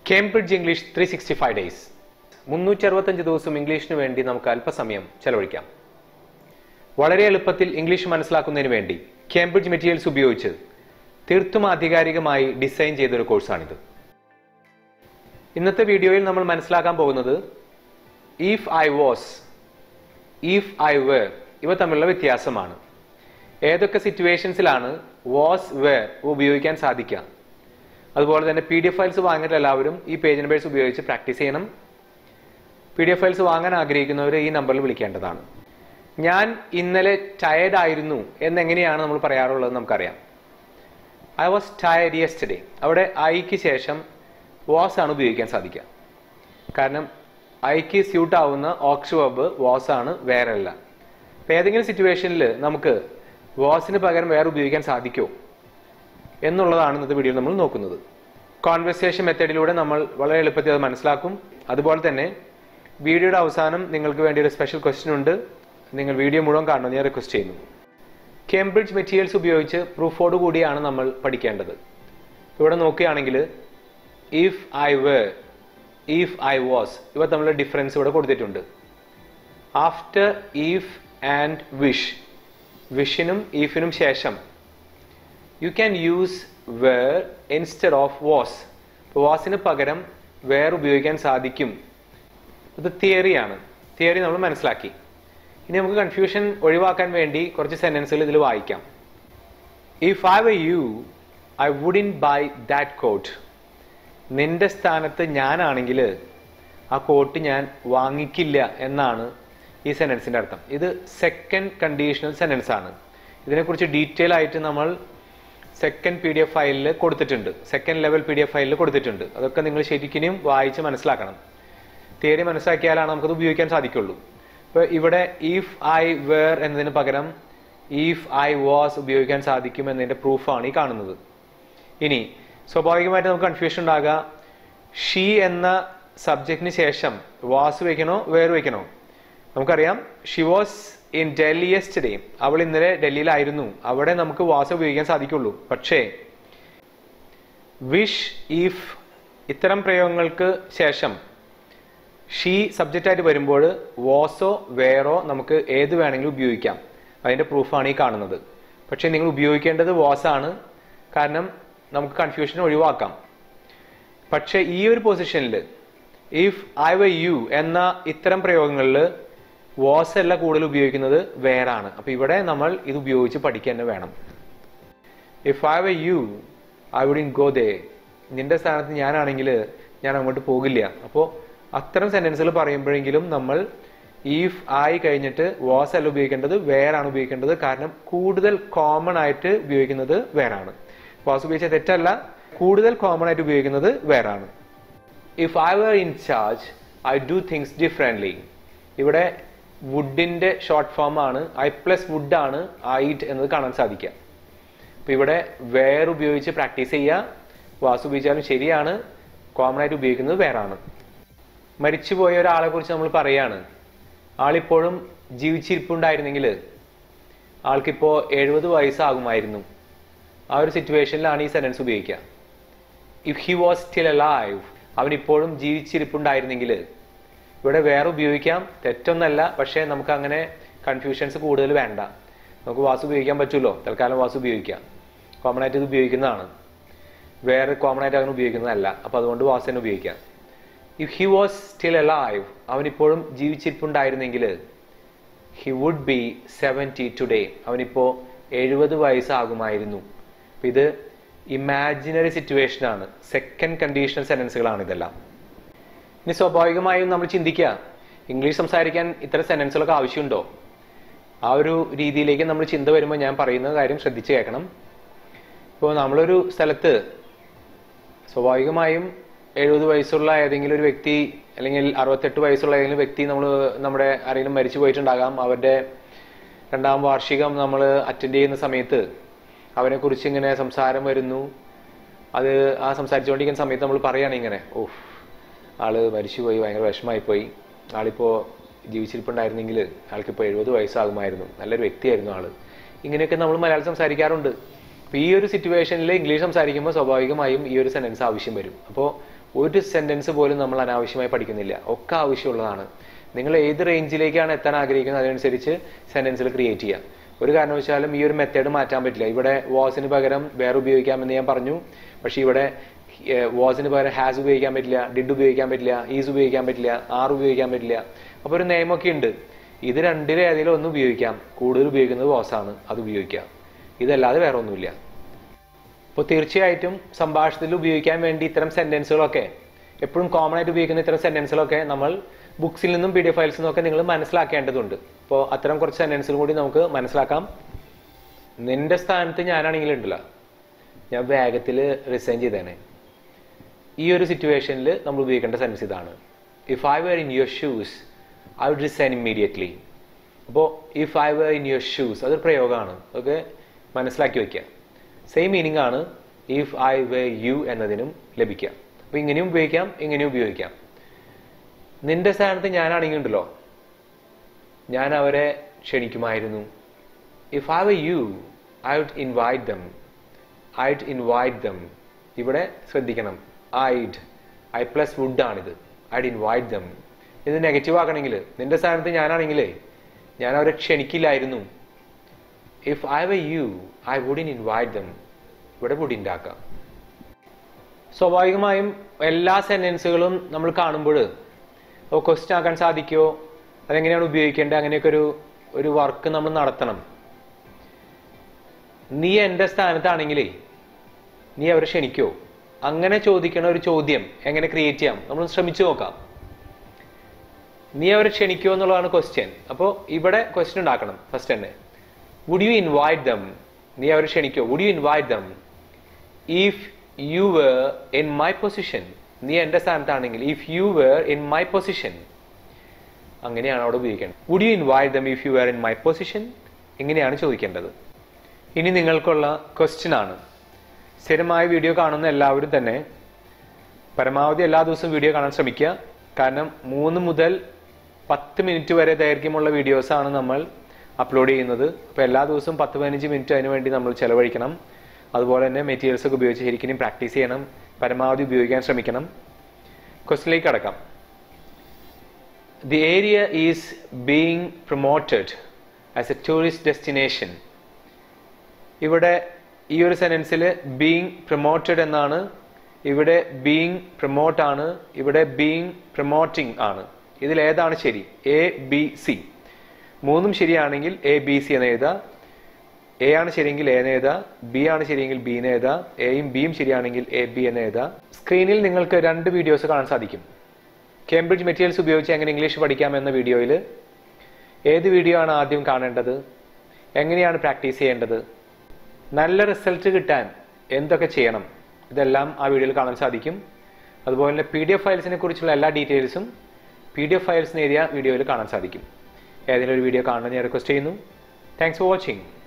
Cambridge English three sixty five days മുന്നൂറ്റി അറുപത്തഞ്ച് ദിവസം ഇംഗ്ലീഷിന് വേണ്ടി നമുക്ക് അല്പസമയം ചെലവഴിക്കാം വളരെ എളുപ്പത്തിൽ ഇംഗ്ലീഷ് മനസ്സിലാക്കുന്നതിന് വേണ്ടി കേംബ്രിഡ്ജ് മെറ്റീരിയൽസ് ഉപയോഗിച്ച് തീർത്തും ആധികാരികമായി ഡിസൈൻ ചെയ്തൊരു കോഴ്സാണിത് ഇന്നത്തെ വീഡിയോയിൽ നമ്മൾ മനസ്സിലാക്കാൻ പോകുന്നത് if I was if I were ഇവ തമ്മിലുള്ള വ്യത്യാസമാണ് ഏതൊക്കെ സിറ്റുവേഷൻസിലാണ് വാസ് വേർ ഉപയോഗിക്കാൻ സാധിക്കുക അതുപോലെ തന്നെ പി ഡി എഫ് ഫയൽസ് വാങ്ങിയിട്ട് എല്ലാവരും ഈ പേജ് നമ്പേഴ്സ് ഉപയോഗിച്ച് പ്രാക്ടീസ് ചെയ്യണം പി ഡി എഫ് ഫയൽസ് വാങ്ങാൻ ആഗ്രഹിക്കുന്നവർ ഈ നമ്പറിൽ വിളിക്കേണ്ടതാണ് ഞാൻ ഇന്നലെ ടയർഡ് ആയിരുന്നു എന്നെങ്ങനെയാണ് നമ്മൾ പറയാറുള്ളത് നമുക്കറിയാം ഐ വാസ് ടയർഡ് യെസ്റ്റർഡേ അവിടെ ഐക്ക് ശേഷം വാസ് ആണ് ഉപയോഗിക്കാൻ സാധിക്കുക കാരണം ഐക്ക് സ്യൂട്ട് ആവുന്ന ഓക്സ് വെബ് വാസ് ആണ് വേറെ അല്ല അപ്പം ഏതെങ്കിലും സിറ്റുവേഷനിൽ നമുക്ക് വാസിന് പകരം വേറെ ഉപയോഗിക്കാൻ സാധിക്കുമോ എന്നുള്ളതാണ് ഇന്നത്തെ വീഡിയോയിൽ നമ്മൾ നോക്കുന്നത് കോൺവെർസേഷൻ മെത്തേഡിലൂടെ നമ്മൾ വളരെ എളുപ്പത്തിൽ അത് മനസ്സിലാക്കും അതുപോലെ തന്നെ വീഡിയോയുടെ അവസാനം നിങ്ങൾക്ക് വേണ്ടി ഒരു സ്പെഷ്യൽ ക്വസ്റ്റ്യൻ ഉണ്ട് നിങ്ങൾ വീഡിയോ മുഴുവൻ കാണണമെന്ന് ഞാൻ റിക്വസ്റ്റ് ചെയ്യുന്നു കേംബ്രിഡ്ജ് മെറ്റീരിയൽസ് ഉപയോഗിച്ച് പ്രൂഫോട് കൂടിയാണ് നമ്മൾ പഠിക്കേണ്ടത് ഇവിടെ നോക്കുകയാണെങ്കിൽ if I were if I was ഇവ തമ്മിലുള്ള ഡിഫറൻസ് ഇവിടെ കൊടുത്തിട്ടുണ്ട് ആഫ്റ്റർ ഈഫ് ആൻഡ് വിഷ് വിഷിനും ഈഫിനും ശേഷം you can use were instead of was വാസിന് പകരം വേർ ഉപയോഗിക്കാൻ സാധിക്കും ഇത് തിയറിയാണ് തിയറി നമ്മൾ മനസ്സിലാക്കി ഇനി നമുക്ക് കൺഫ്യൂഷൻ ഒഴിവാക്കാൻ വേണ്ടി കുറച്ച് സെന്റൻസുകൾ ഇതിൽ വായിക്കാം if I were you I would buy that coat നിന്റെ സ്ഥാനത്ത് ഞാനാണെങ്കിൽ ആ കോട്ട് ഞാൻ വാങ്ങിക്കില്ല എന്നാണ് ഈ സെന്റൻസിന്റെ അർത്ഥം ഇത് സെക്കൻഡ് കണ്ടീഷണൽ സെന്റൻസ് ആണ് ഇതിനെക്കുറിച്ച് ഡീറ്റെയിൽ ആയിട്ട് നമ്മൾ സെക്കൻഡ് പി ഡി എഫ് ഫയലിൽ കൊടുത്തിട്ടുണ്ട് second level P D F ഫയലിൽ കൊടുത്തിട്ടുണ്ട് അതൊക്കെ നിങ്ങൾ ശരിക്കും വായിച്ച് മനസ്സിലാക്കണം തിയറി മനസ്സിലാക്കിയാലാണ് നമുക്കത് ഉപയോഗിക്കാൻ സാധിക്കുള്ളൂ ഇപ്പോൾ ഇവിടെ ഇഫ് ഐ വേർ എന്നതിന് പകരം ഇഫ് ഐ വാസ് ഉപയോഗിക്കാൻ സാധിക്കും എന്നതിന്റെ പ്രൂഫാണ് ഈ കാണുന്നത് ഇനി സ്വാഭാവികമായിട്ട് നമുക്ക് കൺഫ്യൂഷൻ ഉണ്ടാകുക ഷീ എന്ന സബ്ജക്റ്റിന് ശേഷം വാസ് വെക്കണോ വേർ വെക്കണോ നമുക്കറിയാം she was in Delhi yesterday അവൾ ഇന്നലെ ഡൽഹിയിലായിരുന്നു അവിടെ നമുക്ക് വാസ് ഉപയോഗിക്കാൻ സാധിക്കുള്ളൂ പക്ഷേ വിഷ് ഇഫ് ഇത്തരം പ്രയോഗങ്ങൾക്ക് ശേഷം ഷീ സബ്ജക്റ്റ് ആയിട്ട് വരുമ്പോൾ വാസോ വേറോ നമുക്ക് ഏത് വേണമെങ്കിലും ഉപയോഗിക്കാം അതിന്റെ പ്രൂഫാണ് ഈ കാണുന്നത് പക്ഷേ നിങ്ങൾ ഉപയോഗിക്കേണ്ടത് വാസ് ആണ് കാരണം നമുക്ക് കൺഫ്യൂഷൻ ഒഴിവാക്കാം പക്ഷേ ഈ ഒരു പൊസിഷനിൽ ഇഫ് ഐ വ യു എന്ന ഇത്തരം പ്രയോഗങ്ങളിൽ വാസ് അല്ല കൂടുതൽ ഉപയോഗിക്കുന്നത് വേറാണ് അപ്പൊ ഇവിടെ നമ്മൾ ഇത് ഉപയോഗിച്ച് പഠിക്കുക തന്നെ വേണം if I were you I would go there നിന്റെ സ്ഥാനത്ത് ഞാനാണെങ്കിൽ ഞാൻ അങ്ങോട്ട് പോകില്ല അപ്പോൾ അത്തരം സെന്റൻസുകൾ പറയുമ്പോഴെങ്കിലും നമ്മൾ ഇഫ് ആയി കഴിഞ്ഞിട്ട് വാസ് അല്ല ഉപയോഗിക്കേണ്ടത് വേറാണ് ഉപയോഗിക്കേണ്ടത് കാരണം കൂടുതൽ കോമൺ ആയിട്ട് ഉപയോഗിക്കുന്നത് വേറാണ് വാസ് ഉപയോഗിച്ച തെറ്റല്ല കൂടുതൽ കോമൺ ആയിട്ട് ഉപയോഗിക്കുന്നത് വേറാണ് if I were in charge I do things differently ഇവിടെ വുഡിന്റെ ഷോർട്ട് ഫോം ആണ് ഐ പ്ലസ് വുഡ് ആണ് ഐറ്റ് എന്നത് കാണാൻ സാധിക്കുക അപ്പൊ ഇവിടെ വേർ ഉപയോഗിച്ച് പ്രാക്ടീസ് ചെയ്യുക വാസ് ഉപയോഗിച്ചാലും ശരിയാണ് കോമൺ ആയിട്ട് ഉപയോഗിക്കുന്നത് വേറാണ് മരിച്ചുപോയ ഒരാളെ കുറിച്ച് നമ്മൾ പറയാണ് ആളിപ്പോഴും ജീവിച്ചിരിപ്പുണ്ടായിരുന്നെങ്കിൽ ആൾക്കിപ്പോ എഴുപത് വയസ്സാകുമായിരുന്നു ആ ഒരു സിറ്റുവേഷനിലാണ് ഈ സെന്റൻസ് ഉപയോഗിക്കുക if he was still alive അവൻ ഇപ്പോഴും ജീവിച്ചിരിപ്പുണ്ടായിരുന്നെങ്കിൽ ഇവിടെ വേറെ ഉപയോഗിക്കാം തെറ്റൊന്നല്ല പക്ഷേ നമുക്ക് അങ്ങനെ കൺഫ്യൂഷൻസ് കൂടുതൽ വേണ്ട നമുക്ക് വാസ് ഉപയോഗിക്കാൻ പറ്റുമല്ലോ തൽക്കാലം വാസ് ഉപയോഗിക്കാം കോമൺ ആയിട്ട് ഇത് ഉപയോഗിക്കുന്നതാണ് വേറെ കോമൺ ആയിട്ട് അങ്ങനെ ഉപയോഗിക്കുന്നതല്ല അപ്പൊ അതുകൊണ്ട് വാസ് തന്നെ ഉപയോഗിക്കാം if he was still alive അവൻ ഇപ്പോഴും ജീവിച്ചിരിപ്പുണ്ടായിരുന്നെങ്കിൽ he would be seventy today അവനിപ്പോ എഴുപത് വയസ്സാകുമായിരുന്നു അപ്പൊ ഇത് ഇമാജിനറി സിറ്റുവേഷൻ ആണ് സെക്കൻഡ് കണ്ടീഷണൽ സെന്റൻസുകളാണ് ഇതെല്ലാം ഇനി സ്വാഭാവികമായും നമ്മൾ ചിന്തിക്കുക ഇംഗ്ലീഷ് സംസാരിക്കാൻ ഇത്തരം സെന്റൻസുകളൊക്കെ ആവശ്യമുണ്ടോ ആ ഒരു രീതിയിലേക്ക് നമ്മൾ ചിന്ത വരുമ്പോൾ ഞാൻ പറയുന്ന കാര്യം ശ്രദ്ധിച്ച് കേൾക്കണം ഇപ്പോൾ നമ്മളൊരു സ്ഥലത്ത് സ്വാഭാവികമായും എഴുപത് വയസ്സുള്ള ഏതെങ്കിലും ഒരു വ്യക്തി അല്ലെങ്കിൽ അറുപത്തെട്ട് വയസ്സുള്ള ഏതെങ്കിലും വ്യക്തി നമ്മൾ നമ്മുടെ ആരെങ്കിലും മരിച്ചു പോയിട്ടുണ്ടാകാം അവരുടെ രണ്ടാം വാർഷികം നമ്മൾ അറ്റൻഡ് ചെയ്യുന്ന സമയത്ത് അവനെ കുറിച്ച് ഇങ്ങനെ സംസാരം വരുന്നു അത് ആ സംസാരിച്ചുകൊണ്ടിരിക്കുന്ന സമയത്ത് നമ്മൾ പറയുകയാണ് ഇങ്ങനെ ഓഹ് ആള് മരിച്ചുപോയി ഭയങ്കര വിഷമായി പോയി ആളിപ്പോ ജീവിച്ചിരിപ്പുണ്ടായിരുന്നെങ്കിൽ ആൾക്കിപ്പോൾ എഴുപത് വയസ്സാകുമായിരുന്നു നല്ലൊരു വ്യക്തിയായിരുന്നു ആള് ഇങ്ങനെയൊക്കെ നമ്മൾ മലയാളം സംസാരിക്കാറുണ്ട് അപ്പൊ ഈ ഒരു സിറ്റുവേഷനിൽ ഇംഗ്ലീഷ് സംസാരിക്കുമ്പോൾ സ്വാഭാവികമായും ഈ ഒരു സെന്റൻസ് ആവശ്യം വരും അപ്പോൾ ഒരു സെന്റൻസ് പോലും നമ്മൾ അനാവശ്യമായി പഠിക്കുന്നില്ല ഒക്കെ ആവശ്യമുള്ളതാണ് നിങ്ങൾ ഏത് റേഞ്ചിലേക്കാണ് എത്താൻ ആഗ്രഹിക്കുന്നത് അതിനനുസരിച്ച് സെന്റൻസുകൾ ക്രിയേറ്റ് ചെയ്യാം ഒരു കാരണവശാലും ഈ ഒരു മെത്തേഡ് മാറ്റാൻ പറ്റില്ല ഇവിടെ വാസിന് പകരം വേറെ ഉപയോഗിക്കാമെന്ന് ഞാൻ പറഞ്ഞു പക്ഷെ ഇവിടെ വാസിന് പകരം ഹാസ് ഉപയോഗിക്കാൻ പറ്റില്ല ഡിഡ് ഉപയോഗിക്കാൻ പറ്റില്ല ഈസ് ഉപയോഗിക്കാൻ പറ്റില്ല ആർ ഉപയോഗിക്കാൻ പറ്റില്ല അപ്പോൾ ഒരു നിയമമൊക്കെ ഉണ്ട് ഇത് രണ്ടിലും ഏതെങ്കിലും ഒന്ന് ഉപയോഗിക്കാം കൂടുതൽ ഉപയോഗിക്കുന്നത് വാസാണ് അത് ഉപയോഗിക്കാം ഇതല്ലാതെ വേറെ ഒന്നുമില്ല അപ്പോൾ തീർച്ചയായിട്ടും സംഭാഷണത്തിൽ ഉപയോഗിക്കാൻ വേണ്ടി ഇത്തരം സെന്റൻസുകളൊക്കെ എപ്പോഴും കോമൺ ആയിട്ട് ഉപയോഗിക്കുന്ന ഇത്തരം സെന്റൻസുകളൊക്കെ നമ്മൾ ബുക്സിൽ നിന്നും പി ഡി എഫ് ഫയൽസിൽ നിന്നൊക്കെ നിങ്ങൾ മനസ്സിലാക്കേണ്ടതുണ്ട് അപ്പോൾ അത്തരം കുറച്ച് സെന്റൻസുകൾ കൂടി നമുക്ക് മനസ്സിലാക്കാം നിന്റെ സ്ഥാനത്ത് ഞാനാണെങ്കിൽ ഉണ്ടല്ലോ ഞാൻ വേഗത്തിൽ റിസൈൻ ചെയ്തേനെ ഈ ഒരു സിറ്റുവേഷനിൽ നമ്മൾ ഉപയോഗിക്കേണ്ട സെൻസ് ഇതാണ് if I were in your shoes I would resign immediately അപ്പോൾ if I were in your shoes അതൊരു പ്രയോഗമാണ് ഓക്കെ മനസ്സിലാക്കി വയ്ക്കുക സെയിം മീനിങ് ആണ് ഇഫ് ഐ വെ യു എന്നതിനും ലഭിക്കുക അപ്പോൾ ഇങ്ങനെയും ഉപയോഗിക്കാം ഇങ്ങനെയും ഉപയോഗിക്കാം നിന്റെ സ്ഥാനത്ത് ഞാനാണെങ്കിൽ ഉണ്ടല്ലോ ഞാൻ അവരെ ക്ഷണിക്കുമായിരുന്നു if I were you I would invite them I'd invite them ഇവിടെ ശ്രദ്ധിക്കണം ഐഡ് ഐ പ്ലസ് വുഡ് ആണിത് ഐഡ് ഇൻവൈറ്റ് ദം ഇത് നെഗറ്റീവ് ആക്കണമെങ്കിൽ നിന്റെ സ്ഥാനത്ത് ഞാനാണെങ്കിലേ ഞാൻ അവരെ ക്ഷണിക്കില്ലായിരുന്നു if I were you I wouldn't invite them ഇവിടെ വുഡ് ഉണ്ടാക്കാം സ്വാഭാവികമായും എല്ലാ സെന്റൻസുകളും നമ്മൾ കാണുമ്പോൾ ക്വസ്റ്റ്യൻ ആക്കാൻ സാധിക്കുമോ അതെങ്ങനെയാണ് ഉപയോഗിക്കേണ്ടത് അങ്ങനെയൊക്കെ ഒരു ഒരു വർക്ക് നമ്മൾ നടത്തണം നീ എൻ്റെ സ്ഥാനത്താണെങ്കിലേ നീ അവരെ ക്ഷണിക്കോ അങ്ങനെ ചോദിക്കണ ഒരു ചോദ്യം എങ്ങനെ ക്രിയേറ്റ് ചെയ്യാം നമ്മൾ ശ്രമിച്ചു നോക്കാം നീ അവരെ ക്ഷണിക്കോ എന്നുള്ളതാണ് ക്വസ്റ്റ്യൻ അപ്പോൾ ഇവിടെ ക്വസ്റ്റ്യൻ ഉണ്ടാക്കണം ഫസ്റ്റ് തന്നെ വുഡ് യു ഇൻവൈറ്റ് ദം നീ അവരെ ക്ഷണിക്കോ would you invite them if you were in my position നീ എൻ്റെ സ്ഥാനത്താണെങ്കിൽ if you were in my position അങ്ങനെയാണ് അവിടെ ഉപയോഗിക്കേണ്ടത് would you invite them if you were in my position ഇങ്ങനെയാണ് ചോദിക്കേണ്ടത് ഇനി നിങ്ങൾക്കുള്ള ക്വസ്റ്റ്യൻ ആണ് സ്ഥിരമായ വീഡിയോ കാണുന്ന എല്ലാവരും തന്നെ പരമാവധി എല്ലാ ദിവസവും വീഡിയോ കാണാൻ ശ്രമിക്കുക കാരണം മൂന്ന് മുതൽ പത്ത് മിനിറ്റ് വരെ ദൈർഘ്യമുള്ള വീഡിയോസാണ് നമ്മൾ അപ്ലോഡ് ചെയ്യുന്നത് അപ്പോൾ എല്ലാ ദിവസവും പത്ത് പതിനഞ്ച് മിനിറ്റ് അതിന് വേണ്ടി നമ്മൾ ചെലവഴിക്കണം അതുപോലെ തന്നെ മെറ്റീരിയൽസ് ഒക്കെ ഉപയോഗിച്ച് ശരിക്കും പ്രാക്ടീസ് ചെയ്യണം പരമാവധി ഉപയോഗിക്കാൻ ശ്രമിക്കണം ക്വസ്റ്റിനിലേക്ക് കടക്കാം the area is being promoted as a tourist destination ഇവിടെ ഈ ഒരു സെനൻസിൽ ബീങ് പ്രൊമോട്ടഡ് എന്നാണ് ഇവിടെ ബീങ് പ്രൊമോട്ട് ആണ് ഇവിടെ ബീങ് പ്രൊമോട്ടിംഗ് ആണ് ഇതിൽ ഏതാണ് ശരി എ ബി സി മൂന്നും ശരിയാണെങ്കിൽ എ ബി സി എന്ന് എഴുതാം എ ആണ് ശരിയെങ്കിൽ എ എന്ന് എഴുതാം ബി ആണ് ശരിയെങ്കിൽ ബി എന്ന് എഴുതാം എയും ബിയും ശരിയാണെങ്കിൽ എ ബി എന്ന് എഴുതാം സ്ക്രീനിൽ നിങ്ങൾക്ക് രണ്ട് വീഡിയോസ് കാണാൻ സാധിക്കും കേംബ്രിഡ്ജ് മെറ്റീരിയൽസ് ഉപയോഗിച്ച് എങ്ങനെ ഇംഗ്ലീഷ് പഠിക്കാം എന്ന വീഡിയോയിൽ ഏത് വീഡിയോ ആണ് ആദ്യം കാണേണ്ടത് എങ്ങനെയാണ് പ്രാക്ടീസ് ചെയ്യേണ്ടത് നല്ല റിസൾട്ട് കിട്ടാൻ എന്തൊക്കെ ചെയ്യണം ഇതെല്ലാം ആ വീഡിയോയിൽ കാണാൻ സാധിക്കും അതുപോലെ തന്നെ പി ഡി എഫ് ഫയൽസിനെ കുറിച്ചുള്ള എല്ലാ ഡീറ്റെയിൽസും പി ഡി എഫ് ഫയൽസ് നേരിയ വീഡിയോയിൽ കാണാൻ സാധിക്കും ഏതെങ്കിലും ഒരു വീഡിയോ കാണാൻ ഞാൻ റിക്വസ്റ്റ് ചെയ്യുന്നു താങ്ക്സ് ഫോർ വാച്ചിങ്